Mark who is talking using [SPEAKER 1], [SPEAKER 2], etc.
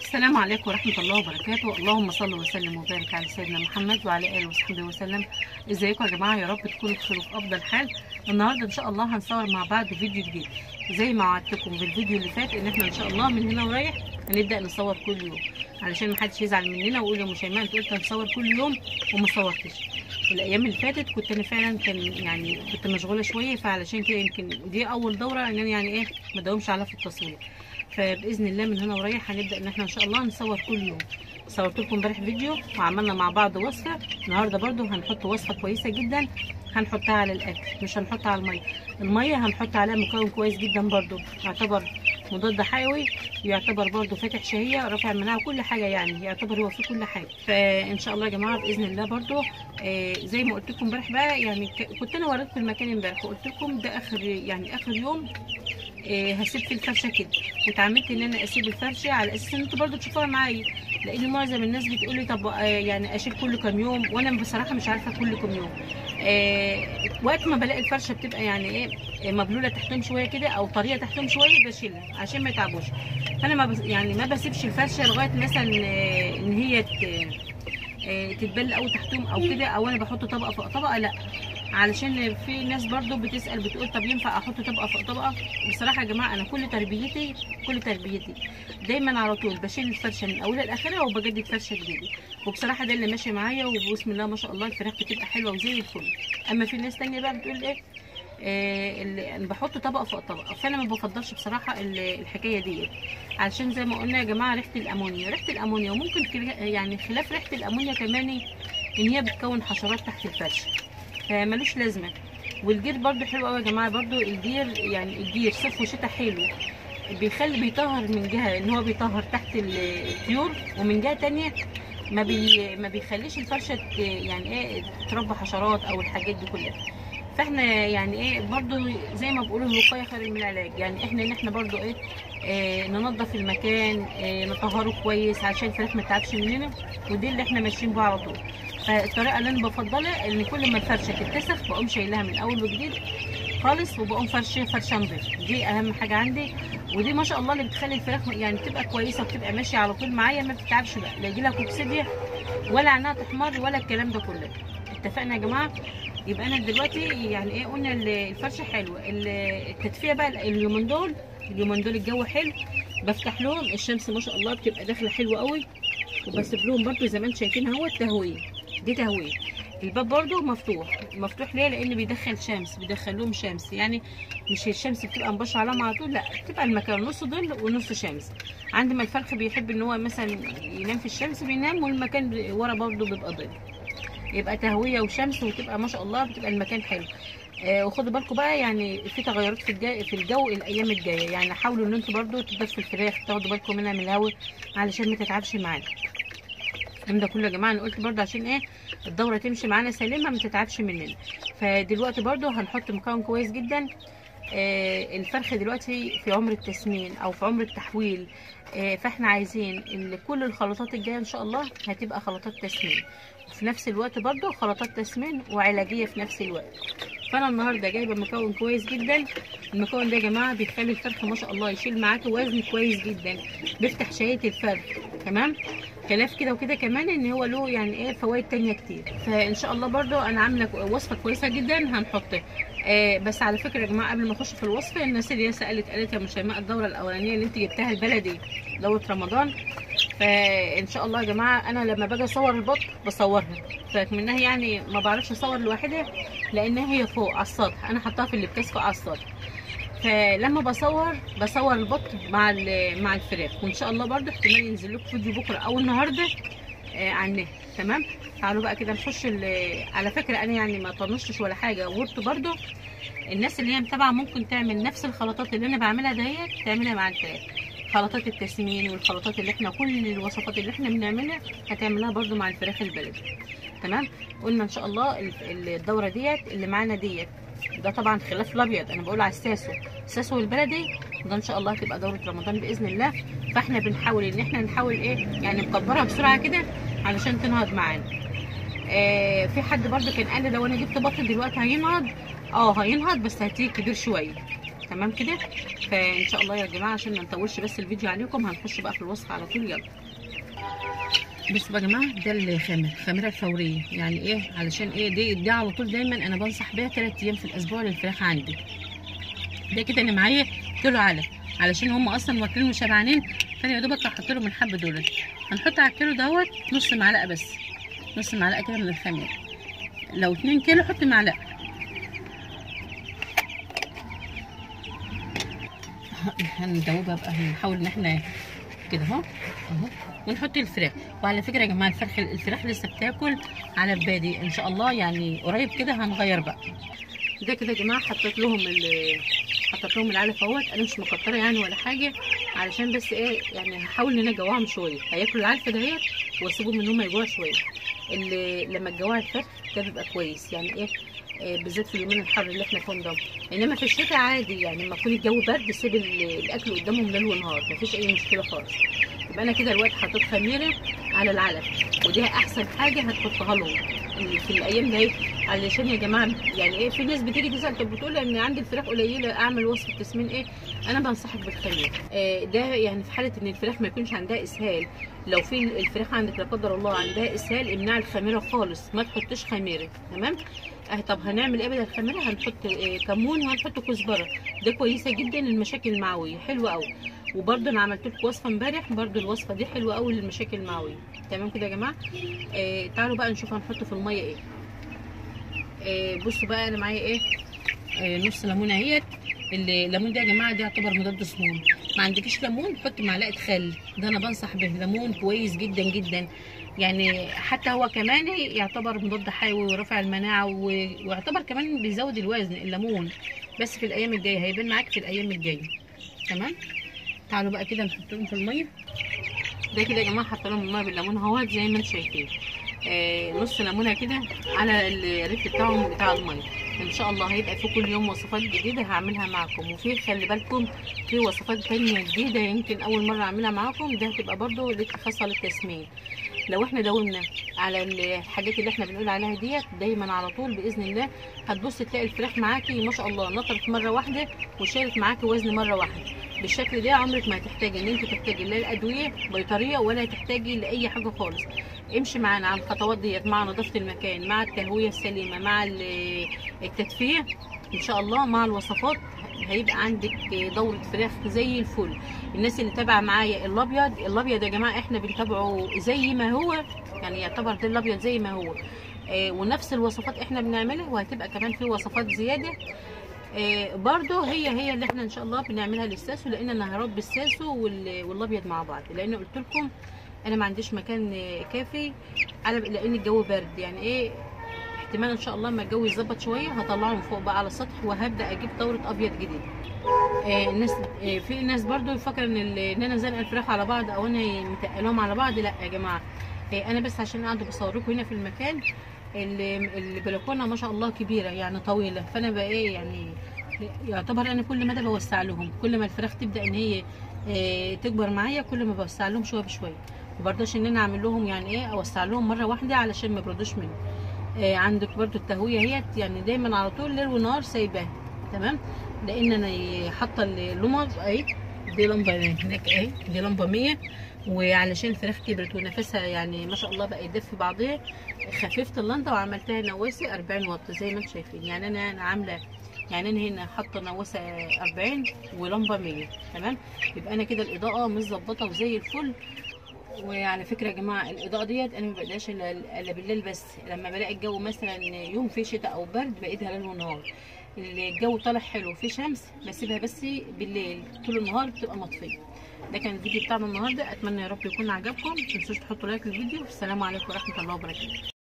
[SPEAKER 1] السلام عليكم ورحمة الله وبركاته اللهم صل وسلم وبارك على سيدنا محمد وعلى آله وصحبه وسلم ازيكم يا جماعة يا رب تكونوا بخير وفي أفضل حال النهاردة إن شاء الله هنصور مع بعض فيديو جديد زي ما وعدتكم بالفيديو اللي فات إن احنا إن شاء الله من هنا ورايح هنبدأ نصور كل يوم علشان محدش يزعل مننا ويقول يا أم شيماء أنت قلت هنصور كل يوم وما صورتش الأيام اللي فاتت كنت أنا فعلا كان يعني كنت مشغولة شوية فعلشان كده يمكن دي أول دورة إن أنا يعني إيه ما داومش عليها في التصوير فباذن الله من هنا ورايح هنبدا ان احنا ان شاء الله نصور كل يوم صورت لكم امبارح فيديو وعملنا مع بعض وصفه النهارده برده هنحط وصفه كويسه جدا هنحطها على الاكل مش هنحطها على الميه الميه هنحط عليها مكون كويس جدا برده يعتبر مضاد حيوي يعتبر برده فاتح شهيه رافع مناعه كل حاجه يعني يعتبر هو فيه كل حاجه فان شاء الله يا جماعه باذن الله برده آه زي ما قلت لكم امبارح بقى يعني كنت انا وريتكم المكان امبارح وقلت لكم ده اخر يعني اخر يوم آه هسيب في الفرشه كده واتعمدت ان انا اسيب الفرشه على اساس ان انتوا برضو تشوفوها معايا لان معظم الناس بتقول لي طب آه يعني اشيل كل كام يوم وانا بصراحه مش عارفه كل كام يوم آه وقت ما بلاقي الفرشه بتبقى يعني ايه مبلوله تحتهم شويه كده او طريه تحتهم شويه بشيلها عشان ما يتعبوش فانا ما بس يعني ما بسيبش الفرشه لغايه مثلا ان هي تتبل قوي تحتهم او كده او انا بحط طبقه فوق طبقه لا علشان في ناس برضو بتسال بتقول طب ينفع احط طبقه فوق طبقه بصراحه يا جماعه انا كل تربيتي كل تربيتي دايما على طول بشيل الفرشه من اولها لاخرها وبجدد فرشه جديده وبصراحه ده اللي ماشي معايا وبسم الله ما شاء الله الفراخ بتبقى حلوه وزي الفل اما في ناس تانية بقى بتقول ايه آه اللي انا بحط طبقه فوق طبقه فانا ما بفضلش بصراحه الحكايه ديت علشان زي ما قلنا يا جماعه ريحه الامونيا ريحه الامونيا وممكن يعني خلاف ريحه الامونيا كمان ان هي بتكون حشرات تحت الفرشه فملوش لازمه والجير برده حلو قوي يا جماعه برده الجير يعني الجير صيف وشتاء حلو بيخلي بيطهر من جهه ان هو بيطهر تحت الطيور ومن جهه تانية ما بي ما بيخليش الفرشه يعني ايه تربى حشرات او الحاجات دي كلها فاحنا يعني ايه برضو زي ما بيقولوا الوقايه خير من العلاج يعني احنا ان احنا برضو ايه, إيه ننظف المكان إيه نطهره كويس عشان الفراخ ما تتعبش مننا ودي اللي احنا ماشيين بيها على طول فالطريقه اللي انا بفضلها ان كل ما الفرشه تتسخ بقوم شايلها من اول وجديد خالص وبقوم فرشه فرشه نظيفه دي اهم حاجه عندي ودي ما شاء الله اللي بتخلي الفراخ يعني تبقى كويسه وتبقى ماشيه على طول معايا ما بتتعبش بقى لا يجي لها كوكسيديا ولا عينها تحمر ولا الكلام ده كله اتفقنا يا جماعه يبقى انا دلوقتي يعني ايه قلنا الفرشه حلوه التدفئه بقى اليومين دول اليومين دول الجو حلو بفتح لهم الشمس ما شاء الله بتبقى داخله حلوه قوي وبسيب لهم برده زي ما انتم شايفين اهو تهويه دي تهويه الباب برده مفتوح مفتوح ليه لان بيدخل شمس بيدخل لهم شمس يعني مش الشمس بتبقى مباشره عليهم على طول لا بتبقى المكان نص ظل ونص شمس عندما الفرخ بيحب ان هو مثلا ينام في الشمس بينام والمكان ورا برده بيبقى ظل يبقى تهويه وشمس وتبقى ما شاء الله بتبقى المكان حلو آه وخدوا بالكم بقى يعني في تغيرات في الجو في الجو الايام الجايه يعني حاولوا ان انتوا برده تدفوا الفراخ تاخدوا بالكم منها من الهواء علشان ما تتعبش معانا الكلام ده كله يا جماعه انا قلت برده عشان ايه الدوره تمشي معانا سليمه ما تتعبش مننا فدلوقتي برده هنحط مكون كويس جدا آه الفرخ دلوقتي في عمر التسمين او في عمر التحويل آه فاحنا عايزين ان كل الخلطات الجايه ان شاء الله هتبقى خلطات تسمين وفي نفس الوقت برده خلطات تسمين وعلاجيه في نفس الوقت فانا النهارده جايبه مكون كويس جدا المكون ده يا جماعه بيخلي الفرخ ما شاء الله يشيل معاكي وزن كويس جدا بيفتح شهيه الفرخ تمام خلاف كده وكده كمان ان هو له يعني ايه فوائد تانية كتير فان شاء الله برده انا عامله وصفه كويسه جدا هنحطها آه بس على فكره يا جماعه قبل ما اخش في الوصفه الناس اللي هي سالت قالت يا مشيماء الدوره الاولانيه اللي انت جبتها البلدي دوره رمضان فان شاء الله يا جماعه انا لما باجي اصور البط بصورها فمنها يعني ما بعرفش اصور لوحدها لان هي فوق على السطح انا حطاها في الابكاس فوق على السطح فلما بصور بصور البط مع مع الفراخ وان شاء الله برده احتمال ينزل لكم فيديو بكره او النهارده آه عنها تمام تعالوا بقى كده نخش على فكره انا يعني ما طنشتش ولا حاجه ورت برده الناس اللي هي متابعه ممكن تعمل نفس الخلطات اللي انا بعملها ديت تعملها مع الفراخ خلطات التسمين والخلطات اللي احنا كل الوصفات اللي احنا بنعملها هتعملها برده مع الفراخ البلدي تمام قلنا ان شاء الله الدوره ديت اللي معانا ديت ده طبعا خلاف الابيض انا بقول على الساسو الساسو البلدي ده ان شاء الله هتبقى دوره رمضان باذن الله فاحنا بنحاول ان احنا نحاول ايه يعني نكبرها بسرعه كده علشان تنهض معانا آه في حد برده كان قال لي لو انا جبت بط دلوقتي هينهض اه هينهض بس هتيجي كبير شويه تمام كده فان شاء الله يا جماعه عشان ما نطولش بس الفيديو عليكم هنخش بقى في الوصفه على طول يلا بصوا يا جماعه ده الخامر الخامره الفوريه يعني ايه علشان ايه دي دي على طول دايما انا بنصح بيها 3 ايام في الاسبوع للفراخ عندي ده كده انا معايا كيلو علف علشان هم اصلا واكلين وشبعانين فانا يا دوبك هحط لهم الحبه دول هنحط على الكيلو دوت نص معلقه بس نص معلقه كده من الخميره لو 2 كيلو حط معلقه هندوبها بقى هنحاول ان احنا كده اهو اهو ونحط الفراخ وعلى فكره يا جماعه الفرخ الفراخ لسه بتاكل على بادي ان شاء الله يعني قريب كده هنغير بقى ده كده يا جماعه حطيت لهم حطيت لهم العلف اهوت انا مش مكتره يعني ولا حاجه علشان بس ايه يعني هحاول ان انا اجوعهم شويه هياكلوا العلف دهيت واسيبهم ان هم يجوعوا شويه اللي لما تجوع الفرخ ده بيبقى كويس يعني ايه آه بالذات في اليومين الحر اللي احنا فيهم ده انما في الشتاء عادي يعني لما يكون الجو برد سيب الاكل قدامهم ليل ونهار مفيش اي مشكله خالص يبقى انا كده الوقت حطيت خميره على العلف ودي احسن حاجه هتحطها لهم في الايام دي علشان يا جماعه يعني ايه في ناس بتيجي تسال طب بتقول ان عندي الفراخ قليله اعمل وصفه تسمين ايه انا بنصحك بالخميره آه ده يعني في حاله ان الفراخ ما يكونش عندها اسهال لو في الفراخ عندك لا قدر الله عندها اسهال امنع الخميره خالص ما تحطش خميره تمام اه طب هنعمل ايه بدل الخميره هنحط اه كمون وهنحط كزبره ده كويسه جدا للمشاكل المعويه حلوه قوي وبرده انا عملت لكم وصفه امبارح برده الوصفه دي حلوه قوي للمشاكل المعويه تمام كده يا جماعه آه تعالوا بقى نشوف هنحط في الميه ايه آه بصوا بقى انا معايا ايه آه نص ليمونه اهيت الليمون ده يا جماعه ده يعتبر مضاد سموم ما عندكيش ليمون حط معلقه خل ده انا بنصح به ليمون كويس جدا جدا يعني حتى هو كمان يعتبر مضاد حيوي ورافع المناعه ويعتبر كمان بيزود الوزن الليمون بس في الايام الجايه هيبان معاك في الايام الجايه تمام تعالوا بقى كده نحطهم في الميه ده كده يا جماعه حط لهم الميه بالليمون اهوت زي ما انتم شايفين آه نص ليمونه كده على الريف بتاعهم بتاع الميه ان شاء الله هيبقى في كل يوم وصفات جديده هعملها معاكم وفي خلي بالكم في وصفات تانية جديده يمكن اول مره اعملها معاكم ده هتبقى برده ليك خاصه للتسمين لو احنا داومنا على الحاجات اللي احنا بنقول عليها ديت دايما على طول باذن الله هتبص تلاقي الفراخ معاكي ما شاء الله نطرت مره واحده وشالت معاكي وزن مره واحده بالشكل ده عمرك ما هتحتاجي ان انت تحتاجي لا الادويه بيطريه ولا تحتاجي لاي حاجه خالص امشي معانا على الخطوات ديت مع نظافه المكان مع التهويه السليمه مع التدفئه ان شاء الله مع الوصفات هيبقى عندك دورة فراخ زي الفل الناس اللي تابعه معايا الابيض الابيض يا جماعه احنا بنتابعه زي ما هو يعني يعتبر ده الابيض زي ما هو آه ونفس الوصفات احنا بنعملها وهتبقى كمان في وصفات زياده آه برضو هي هي اللي احنا ان شاء الله بنعملها للساسو لان انا هربي الساسو والابيض مع بعض لان قلت لكم انا ما عنديش مكان كافي على لان الجو برد يعني ايه احتمال ان شاء الله لما الجو يظبط شويه هطلعهم فوق بقى على السطح وهبدا اجيب دوره ابيض جديد آه الناس آه في ناس برضو يفكر ان ان انا زنقه الفراخ على بعض او انا متقلاهم على بعض لا يا جماعه آه انا بس عشان قاعده بصور لكم هنا في المكان البلكونه ما شاء الله كبيره يعني طويله فانا بقى ايه يعني يعتبر انا كل مدى بوسع لهم كل ما الفراخ تبدا ان هي تكبر معايا كل ما بوسع لهم شويه بشويه وبرضاش ان انا اعمل لهم يعني ايه اوسع لهم مره واحده علشان ما يبردوش مني آه عندك برضو التهويه هي يعني دايما على طول ليل ونهار سايباها تمام لان انا حاطه اللمض اهي دي لمبه هناك اهي دي لمبه 100 وعلشان الفراخ كبرت ونفسها يعني ما شاء الله بقى يدفي بعضها خففت اللنده وعملتها نواسه 40 واط زي ما انتم شايفين يعني انا انا عامله يعني انا هنا حاطه نواسه 40 ولمبه 100 تمام يبقى انا كده الاضاءه متظبطه وزي الفل وعلى فكره يا جماعه الاضاءه ديت انا ما بقدرش الا بالليل بس لما بلاقي الجو مثلا يوم فيه شتاء او برد بقيتها ليل ونهار الجو طالع حلو في شمس بسيبها بس بالليل طول النهار بتبقى مطفيه ده كان الفيديو بتاعنا النهارده اتمنى يا رب يكون عجبكم ما تنسوش تحطوا لايك للفيديو والسلام عليكم ورحمه الله وبركاته